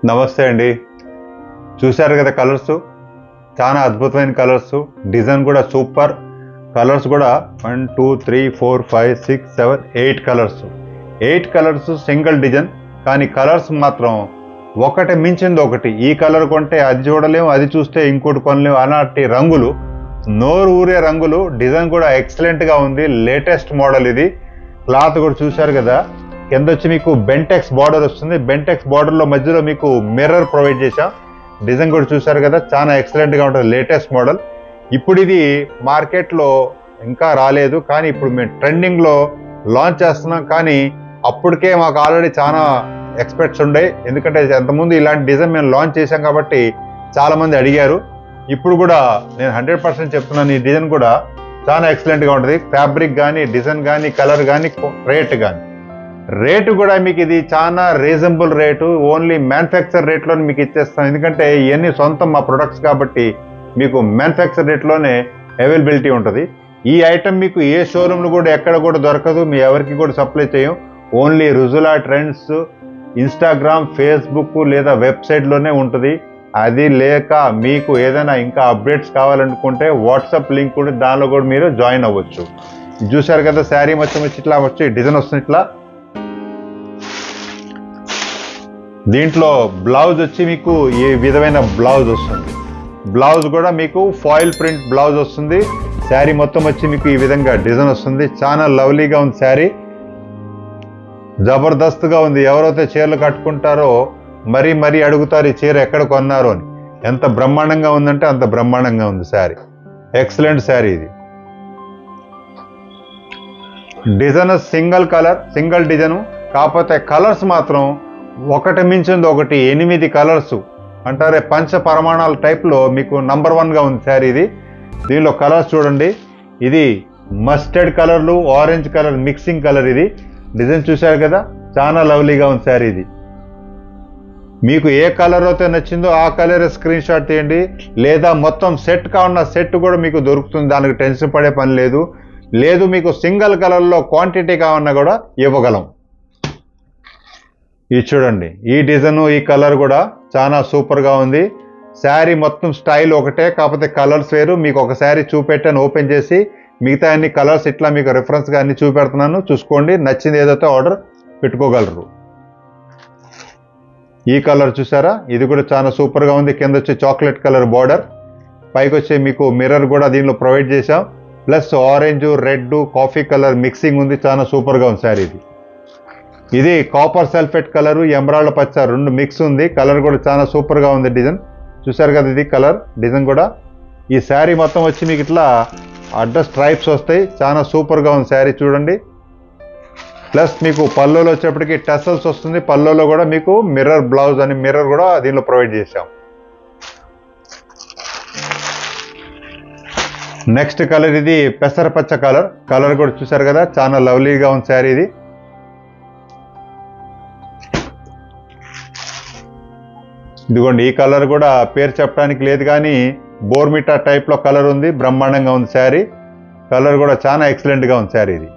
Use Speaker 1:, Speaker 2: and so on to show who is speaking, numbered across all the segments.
Speaker 1: నమస్తే అండి చూశారు కదా కలర్స్ చాలా అద్భుతమైన కలర్స్ డిజైన్ కూడా సూపర్ కలర్స్ కూడా one two three four five six seven eight colours eight colours single design కానీ కలర్స్ మాత్రం ఒకటి మించింది ఒకటి ఈ కలర్ కొంటే అది చూడలేము అది చూస్తే ఇంకోటి కొనలేము అలాంటి రంగులు నోరు ఊరే రంగులు డిజైన్ కూడా ఎక్సలెంట్గా ఉంది లేటెస్ట్ మోడల్ ఇది క్లాత్ కూడా చూశారు కదా కింద వచ్చి మీకు బెంటెక్స్ బార్డర్ వస్తుంది బెంటెక్స్ బార్డర్లో మధ్యలో మీకు మిర్రర్ ప్రొవైడ్ చేశాం డిజైన్ కూడా చూశారు కదా చాలా ఎక్సలెంట్గా ఉంటుంది లేటెస్ట్ మోడల్ ఇప్పుడు ఇది మార్కెట్లో ఇంకా రాలేదు కానీ ఇప్పుడు మేము ట్రెండింగ్లో లాంచ్ చేస్తున్నాం కానీ అప్పటికే మాకు ఆల్రెడీ చాలా ఎక్స్పెక్ట్స్ ఉండే ఎందుకంటే అంతకుముందు ఇలాంటి డిజైన్ మేము లాంచ్ చేశాం కాబట్టి చాలా మంది అడిగారు ఇప్పుడు కూడా నేను హండ్రెడ్ పర్సెంట్ చెప్తున్నాను ఈ డిజైన్ కూడా చాలా ఎక్సలెంట్గా ఉంటుంది ఫ్యాబ్రిక్ కానీ డిజైన్ కానీ కలర్ కానీ రేట్ కానీ రేటు కూడా మీకు ఇది చాలా రీజనబుల్ రేటు ఓన్లీ మ్యానుఫ్యాక్చర్ రేట్లో మీకు ఇచ్చేస్తాం ఎందుకంటే ఇవన్నీ సొంతం మా ప్రొడక్ట్స్ కాబట్టి మీకు మ్యానుఫ్యాక్చర్ రేట్లోనే అవైలబిలిటీ ఉంటుంది ఈ ఐటమ్ మీకు ఏ షోరూమ్లో కూడా ఎక్కడ కూడా దొరకదు మీ ఎవరికి కూడా సప్లై చేయం only Rujula trends Instagram Facebook లేదా వెబ్సైట్లోనే ఉంటుంది అది లేక మీకు ఏదైనా ఇంకా అప్డేట్స్ కావాలనుకుంటే వాట్సాప్ లింక్ కూడా దానిలో కూడా మీరు జాయిన్ అవ్వచ్చు చూశారు కదా శారీ మొత్తం వచ్చి ఇట్లా వచ్చి డిజైన్ వస్తుంది ఇట్లా దీంట్లో బ్లౌజ్ వచ్చి మీకు ఈ విధమైన బ్లౌజ్ వస్తుంది బ్లౌజ్ కూడా మీకు ఫాయిల్ ప్రింట్ బ్లౌజ్ వస్తుంది శారీ మొత్తం వచ్చి మీకు ఈ విధంగా డిజైన్ వస్తుంది చాలా లవ్లీగా ఉంది శారీ జబర్దస్త్గా ఉంది ఎవరైతే చీరలు కట్టుకుంటారో మరీ మరీ అడుగుతారు ఈ చీర ఎక్కడ కొన్నారు అని ఎంత బ్రహ్మాండంగా ఉందంటే అంత బ్రహ్మాండంగా ఉంది శారీ ఎక్సలెంట్ శారీ ఇది design single colour single design కాకపోతే కలర్స్ మాత్రం ఒకటి మించింది ఒకటి ఎనిమిది కలర్స్ అంటారే పంచ పరిమాణాల టైప్లో మీకు నంబర్ వన్గా ఉంది శారీ ఇది దీనిలో కలర్స్ చూడండి ఇది మస్టర్డ్ కలర్లు ఆరెంజ్ కలర్ మిక్సింగ్ కలర్ ఇది డిజైన్ చూశారు కదా చాలా లవ్లీగా ఉంది శారీ ఇది మీకు ఏ కలర్ అయితే నచ్చిందో ఆ కలర్ స్క్రీన్ షాట్ తీయండి లేదా మొత్తం సెట్ కావున్న సెట్ కూడా మీకు దొరుకుతుంది దానికి టెన్షన్ పడే పని లేదు లేదు మీకు సింగిల్ కలర్లో క్వాంటిటీ కావన్నా కూడా ఇవ్వగలం ఇది చూడండి ఈ డిజైన్ ఈ కలర్ కూడా చాలా సూపర్గా ఉంది శారీ మొత్తం స్టైల్ ఒకటే కాకపోతే కలర్స్ వేరు మీకు ఒక శారీ చూపెట్టాను ఓపెన్ చేసి మిగతా అన్ని కలర్స్ ఇట్లా మీకు రెఫరెన్స్గా అన్ని చూపెడుతున్నాను చూసుకోండి నచ్చింది ఏదైతే ఆర్డర్ పెట్టుకోగలరు ఈ కలర్ చూసారా ఇది కూడా చాలా సూపర్గా ఉంది కింద వచ్చి చాక్లెట్ కలర్ బార్డర్ పైకి వచ్చి మీకు మిర్రర్ కూడా దీనిలో ప్రొవైడ్ చేశాం plus orange red coffee colour mixing ఉంది చాలా సూపర్గా ఉంది శారీ ఇది ఇది కాపర్ సల్ఫేట్ కలరు ఎమరాల్డ్ పచ్చ రెండు మిక్స్ ఉంది కలర్ కూడా చాలా సూపర్గా ఉంది డిజైన్ చూసారు కదా ఇది కలర్ డిజైన్ కూడా ఈ శారీ మొత్తం వచ్చి మీకు ఇట్లా అడ్డ స్ట్రైప్స్ వస్తాయి చాలా సూపర్గా ఉంది శారీ చూడండి ప్లస్ మీకు పల్లోలో వచ్చేప్పటికి టెసల్స్ వస్తుంది పల్లోలో కూడా మీకు మిర్రర్ బ్లౌజ్ అని మిర్రర్ కూడా దీనిలో ప్రొవైడ్ చేశాం నెక్స్ట్ కలర్ ఇది పెసరపచ్చ కలర్ కలర్ కూడా చూసారు కదా చాలా లవ్లీగా ఉంది శారీ ఇది ఇదిగోండి ఈ కలర్ కూడా పేరు చెప్పడానికి లేదు కానీ బోర్మిటా టైప్లో కలర్ ఉంది బ్రహ్మాండంగా ఉంది శారీ కలర్ కూడా చాలా ఎక్సలెంట్గా ఉంది శారీ ఇది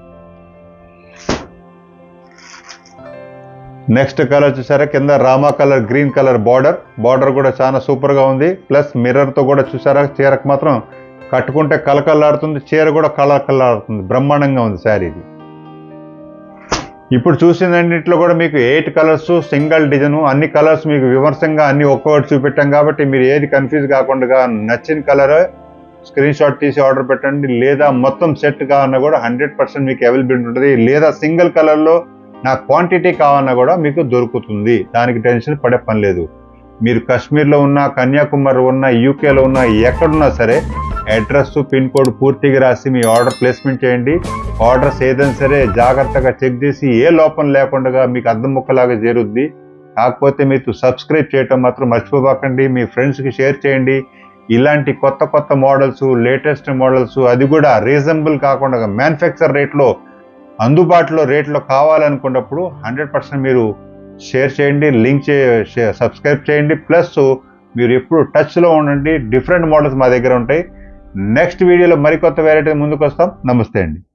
Speaker 1: నెక్స్ట్ కలర్ చూసారా కింద Rama colour green colour border border కూడా చాలా సూపర్గా ఉంది ప్లస్ మిర్రర్తో కూడా చూసారా చీరకు మాత్రం కట్టుకుంటే కలకల్లాడుతుంది చీర కూడా కలర్ కల్లాడుతుంది బ్రహ్మాండంగా ఉంది శారీ ఇది ఇప్పుడు చూసినన్నింటిలో కూడా మీకు ఎయిట్ కలర్స్ సింగిల్ డిజైన్ అన్ని కలర్స్ మీకు విమర్శంగా అన్ని ఒక్కొక్కటి చూపెట్టాం కాబట్టి మీరు ఏది కన్ఫ్యూజ్ కాకుండా నచ్చిన కలర్ స్క్రీన్ షాట్ తీసి ఆర్డర్ పెట్టండి లేదా మొత్తం సెట్ కావాలన్నా కూడా హండ్రెడ్ పర్సెంట్ మీకు అవైలబిలిటీ ఉంటుంది లేదా సింగిల్ కలర్లో నా క్వాంటిటీ కావాలన్నా కూడా మీకు దొరుకుతుంది దానికి టెన్షన్ పడే పని లేదు మీరు కాశ్మీర్లో ఉన్న కన్యాకుమారి ఉన్న యూకేలో ఉన్న ఎక్కడున్నా సరే అడ్రస్ పిన్ కోడ్ పూర్తిగా రాసి మీ ఆర్డర్ ప్లేస్మెంట్ చేయండి ఆర్డర్స్ ఏదైనా సరే జాగ్రత్తగా చెక్ చేసి ఏ లోపం లేకుండా మీకు అద్దం ముక్కలాగా చేరుద్ది కాకపోతే మీరు సబ్స్క్రైబ్ చేయటం మాత్రం మర్చిపోబాకండి మీ ఫ్రెండ్స్కి షేర్ చేయండి ఇలాంటి కొత్త కొత్త మోడల్స్ లేటెస్ట్ మోడల్స్ అది కూడా రీజనబుల్ కాకుండా మ్యానుఫ్యాక్చర్ రేట్లో అందుబాటులో రేట్లో కావాలనుకున్నప్పుడు హండ్రెడ్ పర్సెంట్ మీరు షేర్ చేయండి లింక్ చే సబ్స్క్రైబ్ చేయండి ప్లస్ మీరు ఎప్పుడు టచ్లో ఉండండి డిఫరెంట్ మోడల్స్ మా దగ్గర ఉంటాయి నెక్స్ట్ వీడియోలో మరికొత్త వెరైటీ ముందుకు వస్తాం నమస్తే అండి